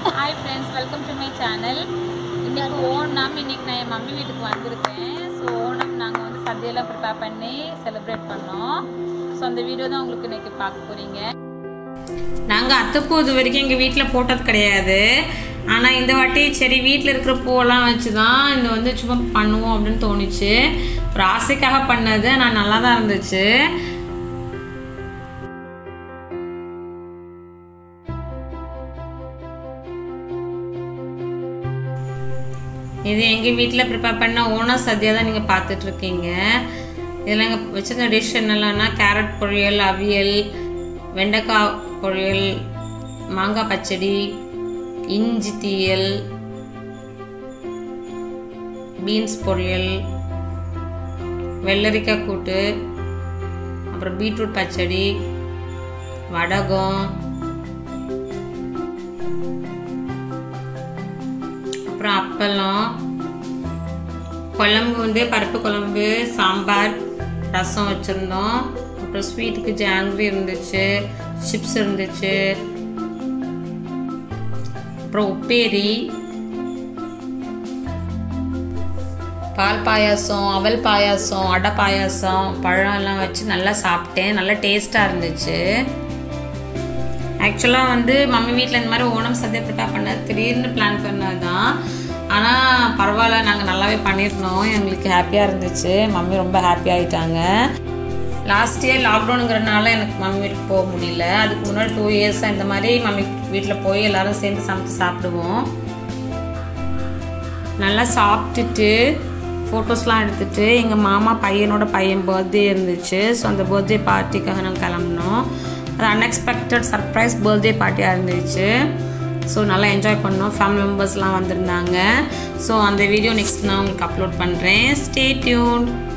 hi friends welcome to my channel இன்னைக்கு ஓணம் இன்னைக்கு நான் என் மம்மி வீட்டுக்கு வந்திருக்கேன் ஸோ ஓணம் நாங்கள் வந்து சദ്യயெல்லாம் ப்ரிப்பேர் பண்ணி செலிப்ரேட் பண்ணோம் ஸோ அந்த வீடியோ தான் உங்களுக்கு இன்னைக்கு பார்க்க போகிறீங்க நாங்கள் அத்தைப்பூ இது வரைக்கும் எங்கள் வீட்டில் போட்டது கிடையாது ஆனால் இந்த வாட்டி சரி வீட்டில் இருக்கிற பூவெல்லாம் வச்சு தான் இந்த வந்து சும்மா பண்ணுவோம் அப்படின்னு தோணுச்சு ஒரு ஆசைக்காக பண்ணது ஆனால் நல்லா தான் இருந்துச்சு இது எங்கள் வீட்டில் ப்ரிப்பேர் பண்ண ஓணம் சத்யா தான் நீங்கள் பார்த்துட்ருக்கீங்க இதில் எங்கள் வச்சுருக்க டிஷ் என்னெல்லாம்னா கேரட் பொரியல் அவியல் வெண்டைக்காய் பொரியல் மாங்காய் பச்சடி இஞ்சி தீயல் பீன்ஸ் பொரியல் வெள்ளரிக்காய் கூட்டு அப்புறம் பீட்ரூட் பச்சடி வடகம் அப்புறம் அப்பளம் குழம்பு வந்து பருப்பு குழம்பு சாம்பார் ரசம் வச்சுருந்தோம் அப்புறம் ஸ்வீட்டுக்கு ஜாங்கிரி இருந்துச்சு சிப்ஸ் இருந்துச்சு அப்புறம் உப்பேரி பால் பாயாசம் அவல் பாயாசம் அடை பாயாசம் பழம் எல்லாம் வச்சு நல்லா சாப்பிட்டேன் நல்லா டேஸ்ட்டாக இருந்துச்சு ஆக்சுவலாக வந்து மம்மி வீட்டில் இந்த மாதிரி ஓணம் சദ്യ ப்ரிப்பேர் பண்ண திடீர்னு பிளான் பண்ணது தான் ஆனால் பரவாயில்ல நாங்கள் நல்லாவே பண்ணியிருந்தோம் எங்களுக்கு ஹாப்பியாக இருந்துச்சு மம்மி ரொம்ப ஹாப்பி ஆகிட்டாங்க லாஸ்ட் இயர் லாக்டவுனுங்கிறனால எனக்கு மம்மி வீட்டுக்கு போக முடியல அதுக்கு முன்னாடி டூ இயர்ஸாக இந்த மாதிரி மம்மி வீட்டில் போய் எல்லோரும் சேர்ந்து சமைச்சு சாப்பிடுவோம் நல்லா சாப்பிட்டுட்டு ஃபோட்டோஸ்லாம் எடுத்துகிட்டு எங்கள் மாமா பையனோட பையன் பர்த்டே இருந்துச்சு ஸோ அந்த பர்த்டே பார்ட்டிக்காக நாங்கள் கிளம்புனோம் அது அன்எக்ஸ்பெக்டட் சர்ப்ரைஸ் பர்த்டே பார்ட்டியாக இருந்துச்சு ஸோ நல்லா என்ஜாய் பண்ணோம் ஃபேமிலி மெம்பர்ஸ்லாம் வந்திருந்தாங்க ஸோ அந்த வீடியோ நெக்ஸ்ட் நான் உங்களுக்கு அப்லோட் பண்ணுறேன் ஸ்டே டியூன்